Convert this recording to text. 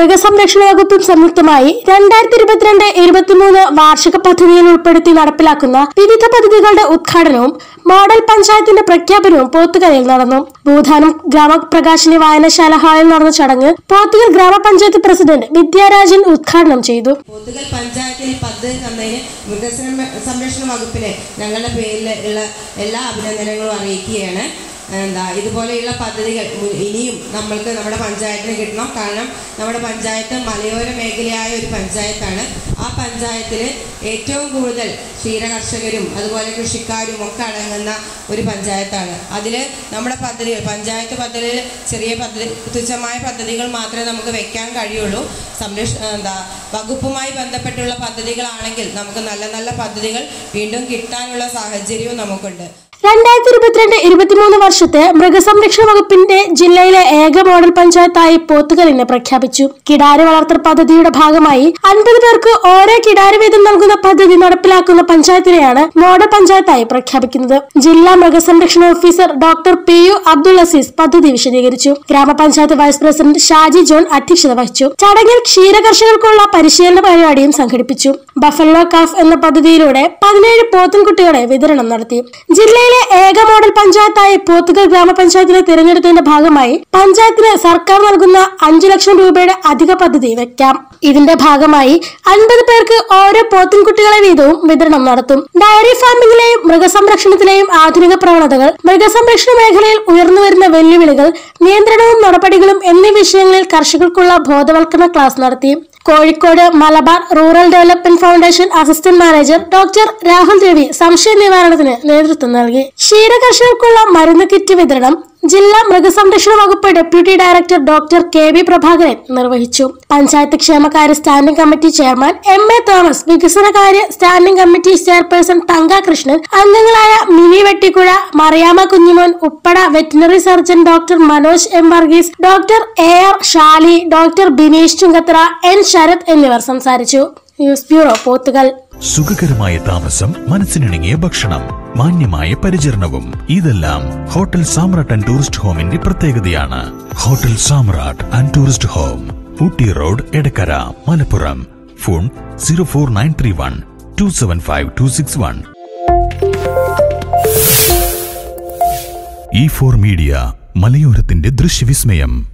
മൃഗസംരക്ഷണ വകുപ്പും സംയുക്തമായി രണ്ടായിരത്തി ഇരുപത്തിരണ്ട് ഇരുപത്തിമൂന്ന് വാർഷിക പദ്ധതിയിൽ ഉൾപ്പെടുത്തി നടപ്പിലാക്കുന്ന വിവിധ പദ്ധതികളുടെ ഉദ്ഘാടനവും മോഡൽ പഞ്ചായത്തിന്റെ പ്രഖ്യാപനവും പോത്തുകലയിൽ നടന്നു ഭൂധാനം ഗ്രാമപ്രകാശിനി വായനശാല ഹാളിൽ നടന്ന ചടങ്ങ് പോത്തുകൽ ഗ്രാമപഞ്ചായത്ത് പ്രസിഡന്റ് വിദ്യാരാജൻ ഉദ്ഘാടനം ചെയ്തു പോത്തുകൽ പഞ്ചായത്തിൽ ഈ പദ്ധതി തന്നതിന് മൃഗസംര- സംരക്ഷണ വകുപ്പിനെ ഞങ്ങളുടെ പേരിൽ ഉള്ള എല്ലാ അഭിനന്ദനങ്ങളും അറിയിക്കുകയാണ് എന്താ ഇതുപോലെയുള്ള പദ്ധതികൾ മു- ഇനിയും നമ്മൾക്ക് നമ്മുടെ പഞ്ചായത്തിന് കിട്ടണം കാരണം നമ്മുടെ പഞ്ചായത്ത് മലയോര മേഖലയായ ഒരു പഞ്ചായത്താണ് ആ പഞ്ചായത്തിൽ ഏറ്റവും കൂടുതൽ ക്ഷീരകർഷകരും അതുപോലെ കൃഷിക്കാരും ഒക്കെ അടങ്ങുന്ന ഒരു പഞ്ചായത്താണ് അതിൽ നമ്മുടെ പദ്ധതികൾ പഞ്ചായത്ത് പദ്ധതിയിൽ ചെറിയ പദ്ധതി തുച്ഛമായ പദ്ധതികൾ മാത്രമേ നമുക്ക് വെക്കാൻ കഴിയുള്ളൂ സംരക്ഷ എന്താ വകുപ്പുമായി ബന്ധപ്പെട്ടുള്ള പദ്ധതികളാണെങ്കിൽ നമുക്ക് നല്ല നല്ല പദ്ധതികൾ വീണ്ടും കിട്ടാനുള്ള സാഹചര്യവും നമുക്കുണ്ട് രണ്ടായിരത്തി ഇരുപത്തിരണ്ട് ഇരുപത്തിമൂന്ന് വർഷത്തെ മൃഗസംരക്ഷണ വകുപ്പിന്റെ ജില്ലയിലെ ഏക മോഡൽ പഞ്ചായത്തായി പോത്തുകലിനെ പ്രഖ്യാപിച്ചു കിടാരി വളർത്തൽ പദ്ധതിയുടെ ഭാഗമായി അൻപത് പേർക്ക് ഓരോ കിടാരി വീതം നൽകുന്ന പദ്ധതി നടപ്പിലാക്കുന്ന പഞ്ചായത്തിനെയാണ് മോഡൽ പഞ്ചായത്തായി പ്രഖ്യാപിക്കുന്നത് ജില്ലാ മൃഗസംരക്ഷണ officer doctor P U Abdul Azeez പദ്ധതി വിശദീകരിച്ചു ഗ്രാമപഞ്ചായത്ത് വൈസ് പ്രസിഡന്റ് ഷാജി ജോൺ അധ്യക്ഷത വഹിച്ചു ചടങ്ങിൽ ക്ഷീരകർഷകർക്കുള്ള പരിശീലന പരിപാടിയും സംഘടിപ്പിച്ചു ബഫല്ലോ കാഫ് എന്ന പദ്ധതിയിലൂടെ പതിനേഴ് പോത്തൻകുട്ടികളെ വിതരണം നടത്തി ജില്ലയിലെ ഏക മോഡൽ പഞ്ചായത്തായി പോത്തുകൽ ഗ്രാമപഞ്ചായത്തിനെ തിരഞ്ഞെടുത്തതിന്റെ ഭാഗമായി പഞ്ചായത്തിന് സർക്കാർ നൽകുന്ന അഞ്ചു ലക്ഷം രൂപയുടെ അധിക പദ്ധതി വെക്കാം ഇതിന്റെ ഭാഗമായി അൻപത് പേർക്ക് ഓരോ പോത്തിൻകുട്ടികളെ വീതവും വിതരണം നടത്തും ഡയറി ഫാമിംഗിലെയും മൃഗസംരക്ഷണത്തിലെയും ആധുനിക പ്രവണതകൾ മൃഗസംരക്ഷണ മേഖലയിൽ ഉയർന്നുവരുന്ന വെല്ലുവിളികൾ നിയന്ത്രണവും നടപടികളും എന്നീ വിഷയങ്ങളിൽ കർഷകർക്കുള്ള ബോധവൽക്കരണ ക്ലാസ് നടത്തി Kozhikode Malabar rural development foundation assistant manager doctor Rahul Ravi സംശയ നിവാരണത്തിന് നേതൃത്വം നൽകി ക്ഷീരകർഷകർക്കുള്ള മരുന്ന് കിറ്റ് വിതരണം ജില്ലാ മൃഗസംരക്ഷണ വകുപ്പ് deputy director doctor K V Prabhakaran നിർവഹിച്ചു പഞ്ചായത്ത് ക്ഷേമകാര്യ standing committee chairman M A Thomas വികസനകാര്യ standing committee chairperson Thanka Krishnan അംഗങ്ങളായ Mini Vettikuzha Mariyamma Kunjimon Uppada veterinary surgeon doctor Manoj M Varghese doctor A R Shali doctor Bineesh Chungathara N Sarath എന്നിവർ സംസാരിച്ചു ന്യൂസ് ബ്യൂറോ പോത്തുകൽ സുഖകരമായ താമസം മനസ്സിനിണങ്ങിയ ഭക്ഷണം മാന്യമായ പരിചരണവും ഇതെല്ലാം ഹോട്ടൽ സാമ്രാട്ട് ആൻഡ് ടൂറിസ്റ്റ് ഹോമിന്റെ പ്രത്യേകതയാണ് hotel Samrat and tourist home Ooty road Edakkara Malappuram phone zero four nine three one two seven five two six one E four media മലയോരത്തിന്റെ ദൃശ്യവിസ്മയം